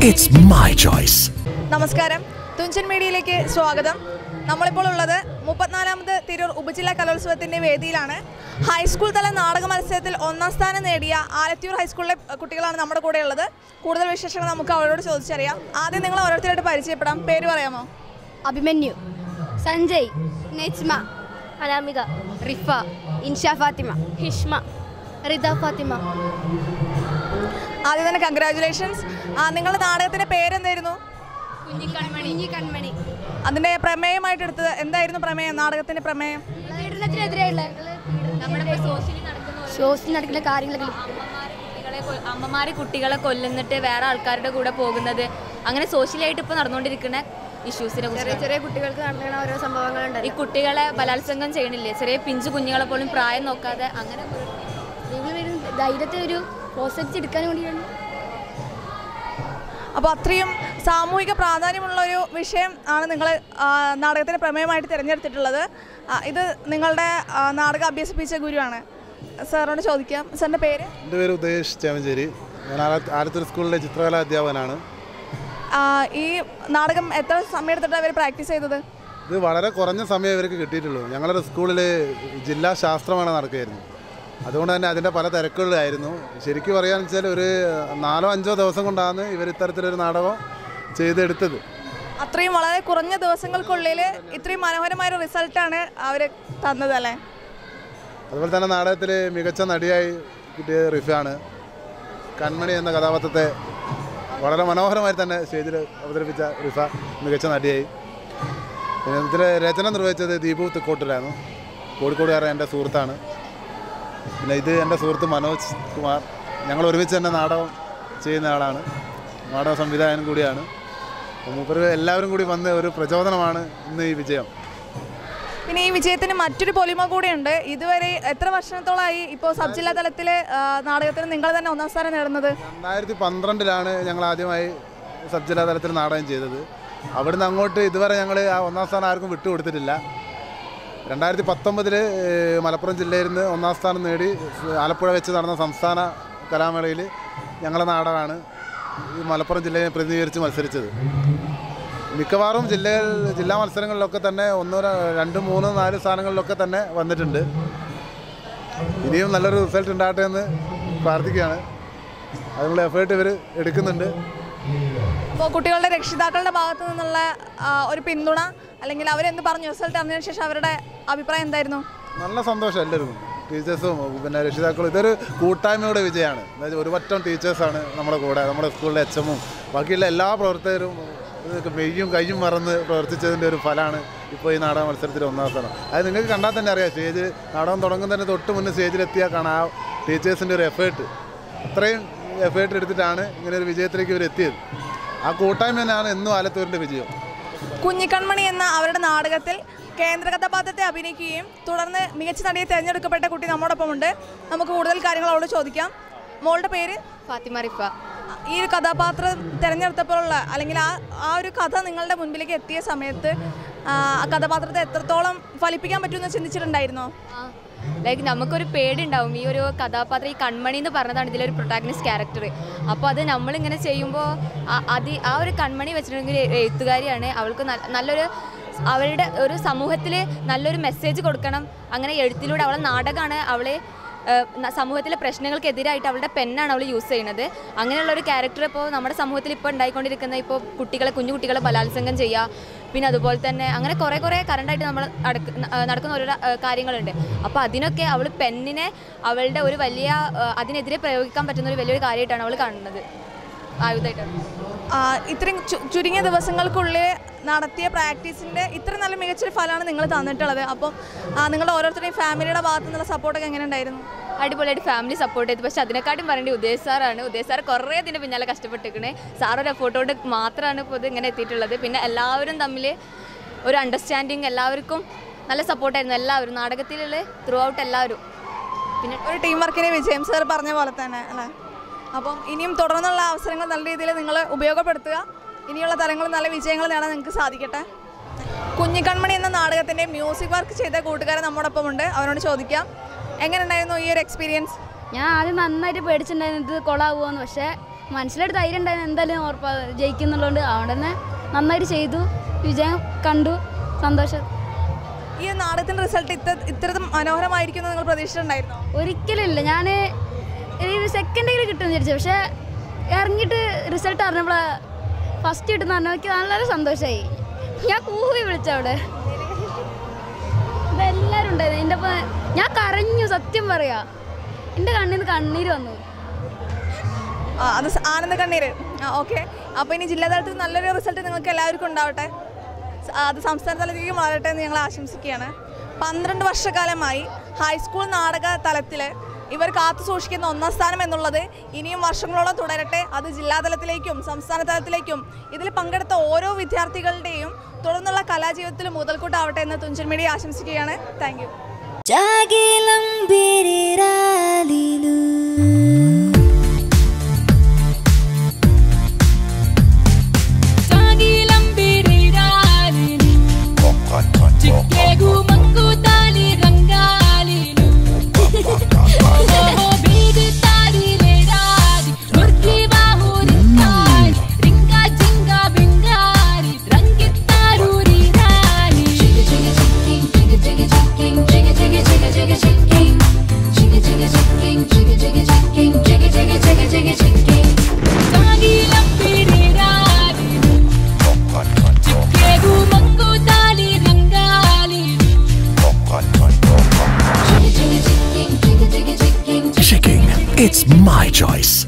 It's my choice. നമസ്കാരം തുഞ്ചൻ മീഡിയയിലേക്ക് സ്വാഗതം നമ്മളിപ്പോൾ ഉള്ളത് മുപ്പത്തിനാലാമത് തിരൂർ ഉപജില്ലാ കലോത്സവത്തിൻ്റെ വേദിയിലാണ് ഹൈസ്കൂൾ തല നാടക മത്സരത്തിൽ ഒന്നാം സ്ഥാനം നേടിയ ആലത്തിയൂർ ഹൈസ്കൂളിലെ കുട്ടികളാണ് നമ്മുടെ കൂടെ ഉള്ളത് കൂടുതൽ വിശേഷങ്ങൾ നമുക്ക് അവരോട് ചോദിച്ചറിയാം ആദ്യം നിങ്ങൾ ഓരോരുത്തരായിട്ട് പരിചയപ്പെടാം പേര് പറയാമോ അഭിമന്യു സഞ്ജയ് നെജ്മ അനാമിക റിഫ ഇൻഷ ഫാത്തിമ ഹിഷ്മ റിദ ഫാത്തിമ ആദ്യം തന്നെ കൺഗ്രാറ്റുലേഷൻസ് നിങ്ങളുടെ നാടകത്തിൻ്റെ പേരെന്തായിരുന്നു കുഞ്ഞിക്കൺമണി കുഞ്ഞിക്കൺമണി അതിൻ്റെ പ്രമേയമായിട്ട് എടുത്തത് എന്തായിരുന്നു പ്രമേയം നാടകത്തിൻ്റെ പ്രമേയം പീഡനത്തിനെതിരെയുള്ള ഷോസിൽ നടക്കുന്ന കാര്യങ്ങളൊക്കെ കുട്ടികളെ കൊ- അമ്മമാര് കുട്ടികളെ കൊല്ലുന്നിട്ട് വേറെ ആൾക്കാരുടെ കൂടെ പോകുന്നത് അങ്ങനെ സോഷ്യലായിട്ട് ഇപ്പോൾ നടന്നുകൊണ്ടിരിക്കുന്ന ഇഷ്യൂസിനെ ചെറിയ കുറിച്ച് ചെറിയ കുട്ടികൾക്ക് നടക്കുന്ന ഓരോ സംഭവങ്ങളുണ്ട് ഈ കുട്ടികളെ ബലാത്സംഗം ചെയ്യണില്ലേ ചെറിയ പിഞ്ചു കുഞ്ഞുങ്ങളെ പോലും പ്രായം നോക്കാതെ അങ്ങനെ ഒരു- സ്ത്രീകൾ വരുന്ന ധൈര്യത്തെ ഒരു പ്രോത്സാഹിപ്പിച്ചെടുക്കാൻ വേണ്ടിയാണ് അപ്പോൾ അത്രയും സാമൂഹിക പ്രാധാന്യമുള്ള ഒരു വിഷയം ആണ് നിങ്ങൾ നാടകത്തിൻ്റെ പ്രമേയമായിട്ട് തിരഞ്ഞെടുത്തിട്ടുള്ളത് ആ, ഇത് നിങ്ങളുടെ ആ, നാടകം അഭ്യസിപ്പിച്ച ഗുരുവാണ് സാറിനോട് ചോദിക്കാം സാറിൻ്റെ പേര് എൻ്റെ പേര് ഉദ്ദേശ് ചേമഞ്ചേരി ഞാൻ ആല- ആലത്തൂർ സ്കൂളിലെ ചിത്രകലാ അധ്യാപകനാണ് ആ, ഈ നാടകം എത്ര സമയം എടുത്തിട്ടാണ് അവർ പ്രാക്ടീസ് ചെയ്തത് ഇത് വളരെ കുറഞ്ഞ സമയം ഇവർക്ക് കിട്ടിയിട്ടുള്ളൂ ഞങ്ങളുടെ സ്കൂളിൽ ജില്ലാ ശാസ്ത്രമേള നടക്കുകയായിരുന്നു അതുകൊണ്ട് തന്നെ അതിൻ്റെ പല തിരക്കുകളിലായിരുന്നു ശരിക്കും പറയുകയെന്ന് വെച്ചാൽ ഒരു നാലോ അഞ്ചോ ദിവസം കൊണ്ടാണ് ഇവർ ഇത്തരത്തിലൊരു നാടകം ചെയ്തെടുത്തത് അത്രയും വളരെ കുറഞ്ഞ ദിവസങ്ങൾക്കുള്ളിൽ ഇത്രയും മനോഹരമായ ഒരു റിസൾട്ടാണ് അവർ തന്നത് അല്ലേ അതുപോലെ തന്നെ നാടകത്തിൽ മികച്ച നടിയായി കിട്ടിയ റിഫാണ് കൺമണി എന്ന കഥാപാത്രത്തെ വളരെ മനോഹരമായി തന്നെ സ്റ്റേജിൽ അവതരിപ്പിച്ച റിഫ മികച്ച നടിയായി പിന്നെ ഇതിൽ രചന നിർവഹിച്ചത് ദീപു തെക്കോട്ടിലാണ് കോഴിക്കോടുകാരൻ എൻ്റെ സുഹൃത്താണ് പിന്നെ ഇത് എൻ്റെ സുഹൃത്ത് മനോജ് കുമാർ ഞങ്ങൾ ഒരുമിച്ച് തന്നെ നാടകം ചെയ്യുന്ന ആളാണ് നാടക സംവിധായകൻ കൂടിയാണ് അപ്പോൾ മൂപ്പര് എല്ലാവരും കൂടി വന്ന് ഒരു പ്രചോദനമാണ് ഇന്ന് ഈ വിജയം പിന്നെ ഈ വിജയത്തിന് മറ്റൊരു പൊലിമ കൂടിയുണ്ട് ഇതുവരെ എത്ര വർഷത്തോളമായി ഇപ്പോൾ സബ് ജില്ലാ തലത്തിലെ ആ, നാടകത്തിന് നിങ്ങൾ തന്നെ ഒന്നാം സ്ഥാനം നേടുന്നത് രണ്ടായിരത്തി പന്ത്രണ്ടിലാണ് ഞങ്ങൾ ആദ്യമായി സബ് ജില്ലാ തലത്തിൽ നാടകം ചെയ്തത് അവിടുന്ന് അങ്ങോട്ട് ഇതുവരെ ഞങ്ങൾ ആ ഒന്നാം സ്ഥാനം ആർക്കും വിട്ടുകൊടുത്തിട്ടില്ല രണ്ടായിരത്തി പത്തൊമ്പതിൽ മലപ്പുറം ജില്ലയിൽ നിന്ന് ഒന്നാം സ്ഥാനം നേടി ആലപ്പുഴ വെച്ച് നടന്ന സംസ്ഥാന കലാമേളയിൽ ഞങ്ങളുടെ നാടകമാണ് ഈ മലപ്പുറം ജില്ലയെ പ്രതിനിധീകരിച്ച് മത്സരിച്ചത് മിക്കവാറും ജില്ലകൾ ജില്ലാ മത്സരങ്ങളിലൊക്കെ തന്നെ ഒന്നോ ര- രണ്ട് മൂന്ന് നാല് സ്ഥാനങ്ങളിലൊക്കെ തന്നെ വന്നിട്ടുണ്ട് ഇനിയും നല്ലൊരു റിസൾട്ട് ഉണ്ടാകട്ടെ എന്ന് പ്രാർത്ഥിക്കുകയാണ് അതിനുള്ള എഫേർട്ട് ഇവർ എടുക്കുന്നുണ്ട് ഇപ്പോൾ കുട്ടികളുടെ രക്ഷിതാക്കളുടെ ഭാഗത്തു നിന്നുള്ള ആ, ഒരു പിന്തുണ അല്ലെങ്കിൽ അവരെന്ത് പറഞ്ഞു റിസൾട്ട് അറിഞ്ഞതിന് ശേഷം അവരുടെ അഭിപ്രായം എന്തായിരുന്നു നല്ല സന്തോഷം എല്ലാവർക്കും ടീച്ചേഴ്സും പിന്നെ രക്ഷിതാക്കളും ഇതൊരു കൂട്ടായ്മയുടെ വിജയമാണ് അതായത് ഒരു പറ്റം ടീച്ചേഴ്സാണ് നമ്മുടെ കൂടെ നമ്മുടെ സ്കൂളിലെ എച്ച് എമ്മും ബാക്കിയുള്ള എല്ലാ പ്രവർത്തകരും ഇതൊക്കെ മെയ്യും കയ്യും മറന്ന് പ്രവർത്തിച്ചതിൻ്റെ ഒരു ഫലമാണ് ഇപ്പോൾ ഈ നാടക മത്സരത്തിൽ ഒന്നാം സ്ഥാനം അത് നിങ്ങൾക്ക് കണ്ടാൽ തന്നെ അറിയാം സ്റ്റേജ് നാടകം തുടങ്ങുന്നതിന് തൊട്ട് മുന്നേ സ്റ്റേജിലെത്തിയാൽ കാണാം ആ ടീച്ചേഴ്സിൻ്റെ ഒരു എഫേർട്ട് അത്രയും എഫേർട്ട് എടുത്തിട്ടാണ് ഇങ്ങനെ ഒരു വിജയത്തിലേക്ക് ഇവർ എത്തിയത് ആ കൂട്ടായ്മ തന്നെയാണ് എന്നും ആലത്തൂരിൻ്റെ വിജയം കുഞ്ഞിക്കൺമണി എന്ന അവരുടെ നാടകത്തിൽ കേന്ദ്ര കഥാപാത്രത്തെ അഭിനയിക്കുകയും തുടർന്ന് മികച്ച നടിയെ തിരഞ്ഞെടുക്കപ്പെട്ട കുട്ടി നമ്മോടൊപ്പം ഉണ്ട് നമുക്ക് കൂടുതൽ കാര്യങ്ങൾ അവളോട് ചോദിക്കാം മോളുടെ പേര് ഫാത്തിമ റിഫ ഈ ഒരു കഥാപാത്രം തിരഞ്ഞെടുത്തപ്പോഴുള്ള അല്ലെങ്കിൽ ആ ആ ഒരു കഥ നിങ്ങളുടെ മുൻപിലേക്ക് എത്തിയ സമയത്ത് ആ ആ കഥാപാത്രത്തെ എത്രത്തോളം ഫലിപ്പിക്കാൻ പറ്റുമെന്ന് ചിന്തിച്ചിട്ടുണ്ടായിരുന്നോ ലൈക്ക് നമുക്കൊരു പേടി ഉണ്ടാവും ഈ ഒരു കഥാപാത്രം ഈ കൺമണി എന്ന് പറഞ്ഞതാണ് ഇതിലൊരു പ്രൊട്ടാഗനിസ്റ്റ് ക്യാരക്ടർ അപ്പോൾ അത് നമ്മളിങ്ങനെ ചെയ്യുമ്പോൾ അത് ആ ഒരു കൺമണി വെച്ചിട്ടുണ്ടെങ്കിൽ ഒരു എഴുത്തുകാരിയാണ് അവൾക്ക് നല്ല- നല്ലൊരു അവളുടെ ഒരു സമൂഹത്തിൽ നല്ലൊരു മെസ്സേജ് കൊടുക്കണം അങ്ങനെ എഴുത്തിലൂടെ അവളെ നാടകമാണ് അവളെ ഏഹ്, ന- സമൂഹത്തിലെ പ്രശ്നങ്ങൾക്കെതിരായിട്ട് അവളുടെ പെണ്ണാണ് അവൾ യൂസ് ചെയ്യുന്നത് അങ്ങനെയുള്ള ഒരു ക്യാരക്ടർ ഇപ്പോൾ നമ്മുടെ സമൂഹത്തിൽ ഇപ്പോൾ ഉണ്ടായിക്കൊണ്ടിരിക്കുന്ന ഇപ്പോൾ കുട്ടികളെ കുഞ്ഞു കുട്ടികളെ ബലാത്സംഗം ചെയ്യുക പിന്നെ അതുപോലെ തന്നെ അങ്ങനെ കുറേ കുറേ കറണ്ടായിട്ട് നമ്മൾ നടക്ക- ന- ഏഹ് നടക്കുന്ന ഓരോ ഏഹ് കാര്യങ്ങളുണ്ട് അപ്പോൾ അതിനൊക്കെ അവൾ പെണ്ണിനെ അവളുടെ ഒരു വലിയ ഏഹ് അതിനെതിരെ പ്രയോഗിക്കാൻ പറ്റുന്ന ഒരു വലിയൊരു കാര്യമായിട്ടാണ് അവൾ കാണുന്നത് ആയുധമായിട്ടാണ് ആ, ഇത്രയും ചു- ചുരുങ്ങിയ ദിവസങ്ങൾക്കുള്ളിൽ നടത്തിയ പ്രാക്ടീസിൻ്റെ ഇത്ര നല്ല മികച്ചൊരു ഫലമാണ് നിങ്ങൾ തന്നിട്ടുള്ളത് അപ്പം ആ, നിങ്ങളുടെ ഓരോരുത്തരുടെയും ഫാമിലിയുടെ ഭാഗത്തു നിന്നുള്ള സപ്പോർട്ടൊക്കെ എങ്ങനെ ഉണ്ടായിരുന്നു അടിപൊളിയായിട്ട് ഫാമിലി സപ്പോർട്ട് ചെയ്തു പക്ഷെ അതിനെക്കാട്ടും പറയേണ്ടത് ഉദയ് സാറാണ് ഉദയ് സാർ കുറേ ഇതിൻ്റെ പിന്നാലെ കഷ്ടപ്പെട്ടിരിക്കണേ സാറൊരു എഫോർട്ടോട് മാത്രമാണ് ഇപ്പോൾ ഇത് ഇങ്ങനെ എത്തിയിട്ടുള്ളത് പിന്നെ എല്ലാവരും തമ്മിൽ ഒരു അണ്ടർസ്റ്റാൻഡിങ് എല്ലാവർക്കും നല്ല സപ്പോർട്ടായിരുന്നു എല്ലാവരും നാടകത്തിലുള്ള ത്രൂ ഔട്ട് എല്ലാവരും പിന്നെ ഒരു ടീം വർക്കിനെ വിജയം സാർ പറഞ്ഞ പോലെ തന്നെ അല്ലേ അപ്പം ഇനിയും തുടർന്നുള്ള അവസരങ്ങൾ നല്ല രീതിയിൽ നിങ്ങൾ ഉപയോഗപ്പെടുത്തുക ഇനിയുള്ള തലങ്ങളിൽ നല്ല വിജയങ്ങൾ നേടാൻ നിങ്ങൾക്ക് സാധിക്കട്ടെ കുഞ്ഞിക്കൺമണി എന്ന നാടകത്തിൻ്റെ മ്യൂസിക് വർക്ക് ചെയ്ത കൂട്ടുകാരൻ നമ്മോടൊപ്പം ഉണ്ട് അവരോട് ചോദിക്കാം എങ്ങനെ ഉണ്ടായിരുന്നു ഈ ഒരു എക്സ്പീരിയൻസ് ഞാൻ ആദ്യം നന്നായിട്ട് പേടിച്ചിട്ടുണ്ടായിരുന്നു ഇത് കൊളാവുമെന്ന് പക്ഷേ മനസ്സിലൊരു ധൈര്യം ഉണ്ടായിരുന്നു എന്തായാലും ഉറപ്പാ ജയിക്കുന്നുള്ളതുകൊണ്ട് അതുകൊണ്ട് തന്നെ നന്നായിട്ട് ചെയ്തു വിജയം കണ്ടു സന്തോഷം ഈ നാടകത്തിന്റെ റിസൾട്ട് ഇത്ര ഇത്രയും മനോഹരമായിരിക്കും എന്ന് നിങ്ങൾ പ്രതീക്ഷിച്ചിട്ടുണ്ടായിരുന്നോ ഒരിക്കലില്ല ഞാൻ ഒരു സെക്കൻഡിൽ കിട്ടുമെന്ന് വിചാരിച്ചു പക്ഷേ ഇറങ്ങിയിട്ട് റിസൾട്ട് അറിഞ്ഞപ്പോൾ ഫസ്റ്റ് കിട്ടുന്ന പറഞ്ഞാൽ എനിക്ക് വളരെ സന്തോഷമായി ഞാൻ കൂവി വിളിച്ചവിടെ ഇതെല്ലാവരും ഉണ്ടായിരുന്നു എൻ്റെ ഒപ്പം ഞാൻ കരഞ്ഞു സത്യം പറയാ എൻ്റെ കണ്ണിൽ നിന്ന് കണ്ണീര് വന്നു ആ, അത് സ- ആനന്ദ കണ്ണീര് ആ ഓക്കെ അപ്പോൾ ഇനി ജില്ലാതലത്തിൽ നല്ലൊരു റിസൾട്ട് നിങ്ങൾക്ക് എല്ലാവർക്കും ഉണ്ടാവട്ടെ സ- ആ, അത് സംസ്ഥാന തലത്തിലേക്ക് വളരട്ടെ എന്ന് ഞങ്ങൾ ആശംസിക്കുകയാണ് പന്ത്രണ്ട് വർഷക്കാലമായി ഹൈസ്കൂൾ നാടക തലത്തിൽ ഇവർ കാത്തു സൂക്ഷിക്കുന്ന ഒന്നാം സ്ഥാനം എന്നുള്ളത് ഇനിയും വർഷങ്ങളോളം തുടരട്ടെ അത് ജില്ലാതലത്തിലേക്കും സംസ്ഥാന തലത്തിലേക്കും ഇതിൽ പങ്കെടുത്ത ഓരോ വിദ്യാർത്ഥികളുടെയും തുടർന്നുള്ള കലാജീവിതത്തിൽ മുതൽക്കൂട്ടാവട്ടെ എന്ന് തുഞ്ചൻ മീഡിയ ആശംസിക്കുകയാണ് thank you Jagilang biriralilu Tagilang biriralilu Chikkegu mangutali rangalinu Oh bidu tari leradi Murki bahu ringari Ringa jinga bingari Rangittaru rirani Jigga jigga jigging Jigga jigga jigging Jigga jigga jigga jigga jigging Jigga jigga jigging Jigga jigga jigging Jigga jigga jigga jigga jigging Tagilang biriralilu Chikkegu mangutali rangalinu Jigga jigga jigging Jigga jigga jigging Chicken, it's my choice.